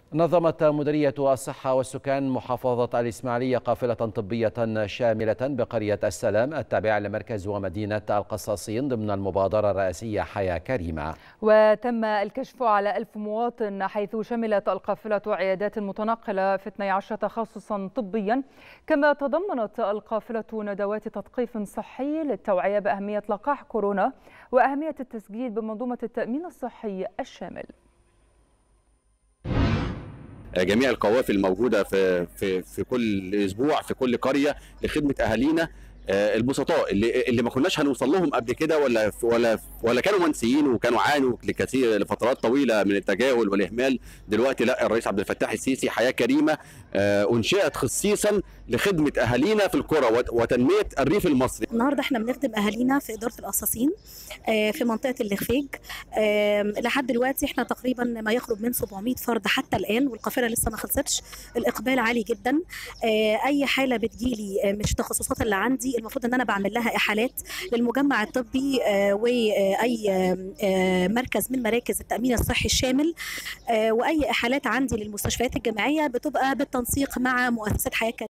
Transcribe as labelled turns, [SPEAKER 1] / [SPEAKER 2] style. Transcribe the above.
[SPEAKER 1] نظمت مديرية الصحة والسكان محافظة الإسماعيلية قافلة طبية شاملة بقرية السلام التابعة لمركز ومدينة القصاصين ضمن المبادرة الرئاسية حياة كريمة
[SPEAKER 2] وتم الكشف على ألف مواطن حيث شملت القافلة عيادات متنقلة في 12 تخصصا طبيا كما تضمنت القافلة ندوات تثقيف صحي للتوعية بأهمية لقاح كورونا وأهمية التسجيل بمنظومة التأمين الصحي الشامل
[SPEAKER 3] جميع القوافل الموجوده في في في كل اسبوع في كل قريه لخدمه اهالينا البسطاء اللي اللي ما كناش هنوصل لهم قبل كده ولا ولا ولا كانوا منسيين وكانوا عانوا لكثير لفترات طويله من التجاهل والاهمال دلوقتي لا الرئيس عبد الفتاح السيسي حياه كريمه انشئت خصيصا لخدمه اهالينا في القرى وتنميه الريف المصري.
[SPEAKER 4] النهارده احنا بنخدم اهالينا في اداره القصاصين في منطقه اللخفيج لحد دلوقتي احنا تقريبا ما يقرب من 700 فرد حتى الان والقافله لسه ما خلصتش الاقبال عالي جدا اي حاله بتجيلي مش التخصصات اللي عندي المفروض ان انا بعمل لها احالات للمجمع الطبي واي مركز من مراكز التامين الصحي الشامل واي احالات عندي للمستشفيات الجامعيه بتبقى بالتنسيق مع مؤسسات حياه